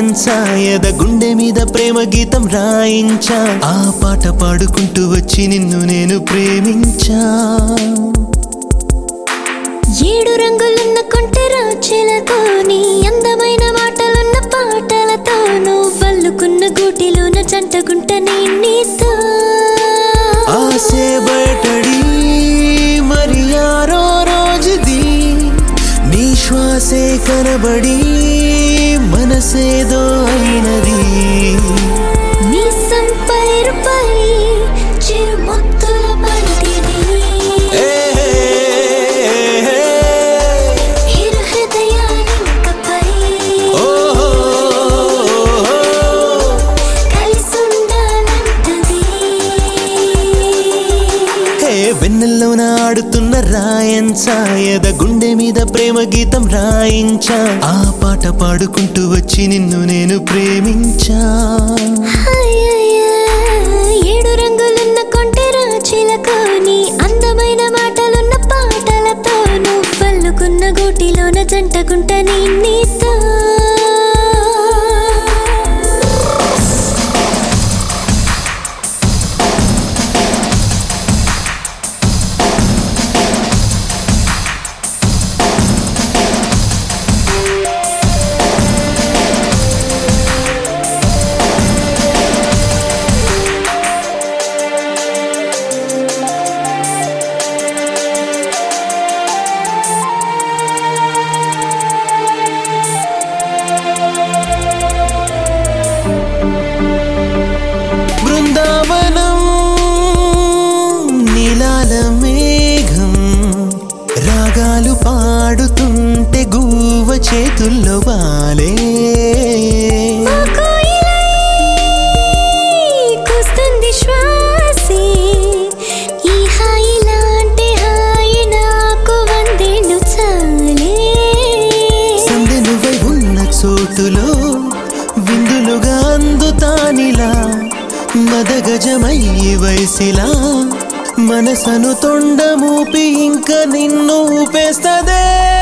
రాయన్సా ఎద గుండె మీద ప్రేమ గీతం రాయించా ఆ పాట పాడుకుంటూ వచ్చి నిన్ను నేను ప్రేమించా ఏడు రంగులున్న కొంటెరా చిలకో నీ అందమైన మాటలున్న పాటలతో నువ్వు వల్లుకున్న గూటిలోన జంటగుంట నేను నీతో ఆసే బయటడి మరి ఆరో రోజుది నీ శ్వాసే కనబడి మనసేదో అయినది నీ సంపైరుపై చిరుముత్తుల బంతిది ఇరు హృదయాలింకపై కలిసుండాలంటది హే వెన్నెల్లోన ఆడుతున్న రాయన్సా ఎద గుండె మీద ప్రేమ గీతం రాయించా ఆ పాట పాడుకుంటూ వచ్చి నిన్ను నేను ప్రేమించా అయ్యయ్య, ఏడు రంగులున్న కొంటెరా చిలకో నీ అందమైన మాటలున్న పాటలతో నువ్వు వల్లుకున్న గూటిలోన జంటగుంట నీ నీతో బృందావనం నీలాల మేఘం రాగాలు పాడుతుంటే గువ్వ చేతుల్లో బాలే ఓ కోయిలై కూస్తుంది శ్వాసే ఈ హాయి లాంటి హాయి నాకు వందేళ్ళు చాలే సందె నువ్వై ఉన్న చోటులో విందులుగా అందుతానిలా మదగజమయ్యి వయసిలా మనసను తొండమూపి ఇంక నిన్ను ఊపేస్తదే